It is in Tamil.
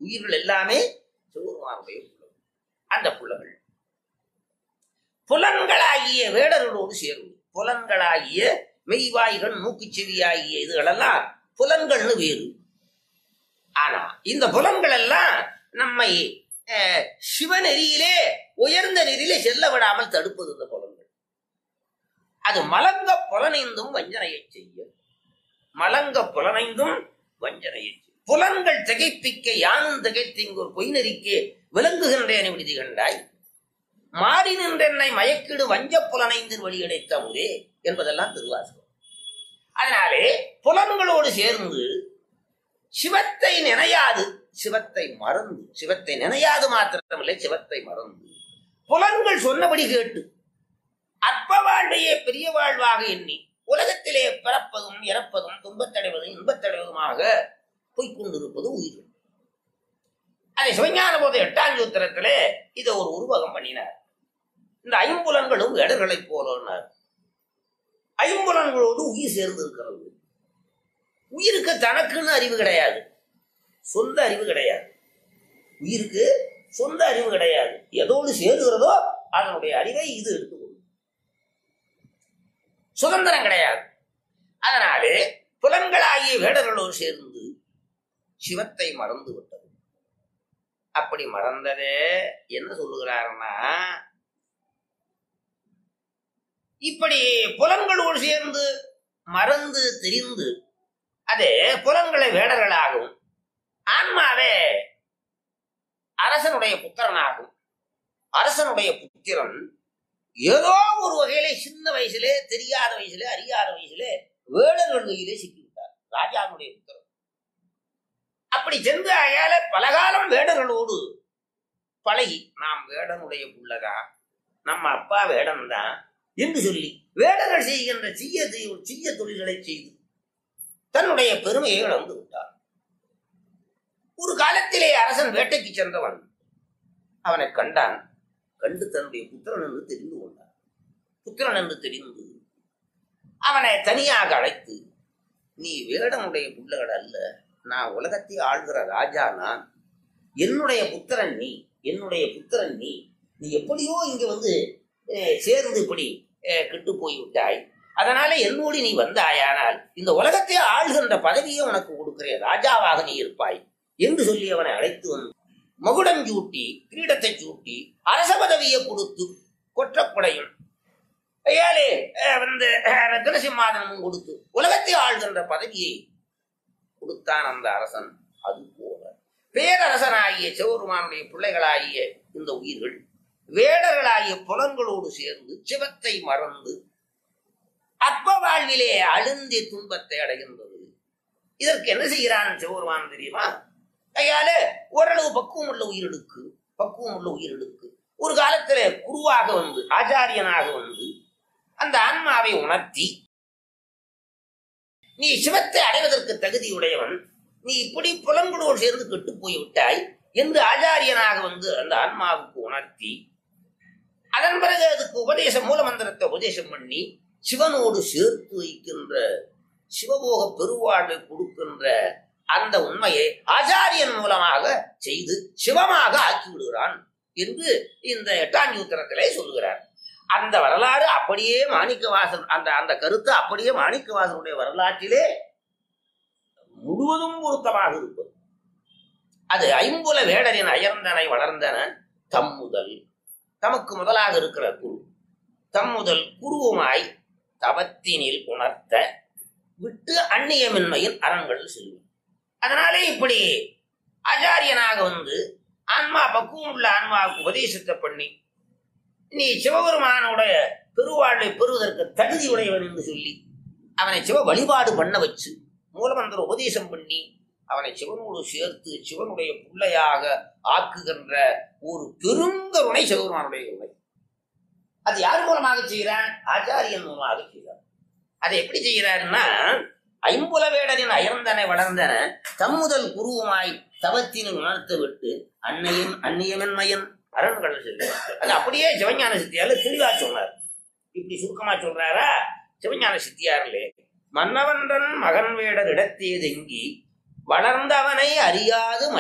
உயிர்கள் எல்லாமே சிவபெருமானுடைய புலங்கள் அந்த புலங்கள் புலன்களாகிய வேடர்களோடு சேரும் புலன்களாகிய மெய்வாய்கள் மூக்குச்செவியாகிய இதுகளெல்லாம் புலன்கள்னு வேறு ஆனா இந்த புலன்கள் எல்லாம் நம்மை அஹ், சிவநெறியிலே உயர்ந்த நெறியிலே செல்ல விடாமல் தடுப்பது இந்த புலன்கள் அது மலங்க புலனைந்தும் வஞ்சனையை செய்யும் மலங்க புலனைந்தும் வஞ்சனையை செய்யும் புலன்கள் திகைப்பிக்க யானும் திகைத்திங்கு ஒரு பொய்நெறிக்கு விளங்குகின்றேன் விடுதி கண்டாய் மாறி நின்றென்னை மயக்கிடு வஞ்ச புலனைந்தின் வழியடைத்த முரே என்பதெல்லாம் திருவாசகம் அதனாலே புலன்களோடு சேர்ந்து சிவத்தை நினையாது சிவத்தை மறந்து சிவத்தை நினையாது மாத்திரமில்லை சிவத்தை மறந்து புலன்கள் சொன்னபடி கேட்டு அற்ப வாழ்வையே பெரிய வாழ்வாக எண்ணி உலகத்திலே பிறப்பதும் இறப்பதும் துன்பத்தடைவதும் இன்பத்தடைவதுமாக போய்க்கொண்டிருப்பது உயிர்கள் அதை சிவஞான போத எட்டாம் சூத்திரத்திலே இதை ஒரு உருவகம் பண்ணினார் இந்த ஐம்புலன்களும் வேடர்களைப் போலன்னார் ஐம்புலன்களோடு உயிர் சேர்ந்து இருக்கிறது உயிருக்கு தனக்குன்னு அறிவு கிடையாது சொந்த அறிவு கிடையாது உயிருக்கு சொந்த அறிவு கிடையாது எதோடு சேருகிறதோ அதனுடைய அறிவை இது எடுத்துக்கொள்ளும் சுதந்திரம் கிடையாது அதனாலே புலன்களாகிய வேடர்களோடு சேர்ந்து சிவத்தை மறந்து விட்டது அப்படி மறந்ததே என்ன சொல்லுகிறாருன்னா இப்படி புலன்களோடு சேர்ந்து மறந்து தெரிந்து அதே புலன்களை வேடர்களாகவும் ஆன்மாவே அரசனுடைய புத்திரனாகும் அரசனுடைய புத்திரன் ஏதோ ஒரு வகையிலே சின்ன வயசுலே தெரியாத வயசுலே அறியாத வயசுலே வேடர்கள் கையிலே சிக்கிவிட்டார் ராஜாவுடைய புத்திரன் அப்படி சென்று அயால பலகாலம் வேடர்களோடு பழகி நாம் வேடனுடைய புள்ளதா நம்ம அப்பா வேடம் தான் என்று சொல்லி வேடர்கள் செய்கின்ற சிறிய சிறிய தொழில்களை செய்து தன்னுடைய பெருமையை இழந்து விட்டார் ஒரு காலத்திலே அரசன் வேட்டைக்கு சென்றவன் அவனை கண்டான் கண்டு தன்னுடைய புத்திரன் என்று தெரிந்து கொண்டான் புத்திரன் என்று தெரிந்து அவனை தனியாக அழைத்து நீ வேடனுடைய புள்ளகள் அல்ல நான் உலகத்தை ஆள்கிற ராஜா நான் என்னுடைய புத்திரன் நீ என்னுடைய புத்திரன் நீ நீ எப்படியோ இங்க வந்து அஹ், சேர்ந்து இப்படி அஹ், கெட்டு போய் விட்டாய் அதனால என்னோடு நீ வந்தாயானால் இந்த உலகத்தை ஆள்கின்ற பதவியை உனக்கு கொடுக்கிறேன் ராஜாவாக நீ இருப்பாய் என்று சொல்லி அவனை அழைத்து வந்து மகுடம் சூட்டி கிரீடத்தை சூட்டி அரச பதவியை கொடுத்து கொற்றப்படையும் ஏழே அஹ், வந்து அஹ், ரத்தின சிம்மாதனமும் கொடுத்து உலகத்தை ஆள்கின்ற பதவியை கொடுத்தான் அந்த அரசன் அது போல பேரரசனாகிய சிவபெருமானுடைய பிள்ளைகளாகிய இந்த உயிர்கள் வேடர்களாகிய புலன்களோடு சேர்ந்து சிவத்தை மறந்து அற்ப வாழ்விலே அழுந்தி துன்பத்தை அடைகின்றது இதற்கு என்ன செய்கிறான் சிவபெருமான் தெரியுமா கையால ஓரளவு பக்குவம் உள்ள உயிரெடுக்கு பக்குவம் உள்ள உயிரெடுக்கு ஒரு காலத்துல குருவாக வந்து ஆச்சாரியனாக வந்து அந்த ஆன்மாவை உணர்த்தி நீ சிவத்தை அடைவதற்கு தகுதியுடையவன் நீ இப்படி புலன்களோடு சேர்ந்து கெட்டு போய் விட்டாய் என்று ஆச்சாரியனாக வந்து அந்த ஆன்மாவுக்கு உணர்த்தி அதன் பிறகு அதுக்கு உபதேசம் மூலமந்திரத்தை உபதேசம் பண்ணி சிவனோடு சேர்த்து வைக்கின்ற சிவபோக பெருவாழ்வை கொடுக்கின்ற அந்த உண்மையை ஆச்சாரியன் மூலமாக செய்து சிவமாக ஆக்கி விடுகிறான் என்று இந்த எட்டாம் சூத்திரத்திலே சொல்லுகிறார் அந்த வரலாறு அப்படியே மாணிக்கவாசன் அந்த அந்த கருத்து அப்படியே மாணிக்கவாசனுடைய வரலாற்றிலே முழுவதும் பொருத்தமாக இருப்பது அது ஐம்புல வேடரின் அயர்ந்தனை வளர்ந்தன தம் முதல் தமக்கு முதலாக இருக்கிற குரு தம் முதல் குருவுமாய் தவத்தினில் உணர்த்த விட்டு அந்நியமின்மையின் அரண்கள் செல்லும் அதனாலே இப்படி ஆச்சாரியனாக வந்து ஆன்மா பக்குவம் உள்ள ஆன்மாவுக்கு உபதேசத்தை பண்ணி நீ சிவபெருமானுடைய பெருவாழ்வை பெறுவதற்கு தகுதி உடையவன் என்று சொல்லி அவனை சிவ வழிபாடு பண்ண வச்சு மூலமந்திர உபதேசம் பண்ணி அவனை சிவனோடு சேர்த்து சிவனுடைய பிள்ளையாக ஆக்குகின்ற ஒரு பெருங்கருணை சிவபெருமானுடைய உணை அது யார் மூலமாக செய்கிறான் ஆச்சாரியன் மூலமாக செய்கிறான் அதை எப்படி செய்கிறாருன்னா ஐம்புல வேடரின் அயர்ந்தனை வளர்ந்தன தம்முதல் குருவுமாய் தவத்தினை உணர்த்து விட்டு அன்னையின் அந்நியமென்மையன் அரண்கள் சொல்லுவார் அது அப்படியே சிவஞான சித்தியால தெளிவா சொன்னார் இப்படி சுருக்கமா சொல்றாரா சிவஞான சித்தியாரிலே மன்னவன்றன் மகன் வேடர் இடத்தே தெங்கி வளர்ந்தவனை அறியாது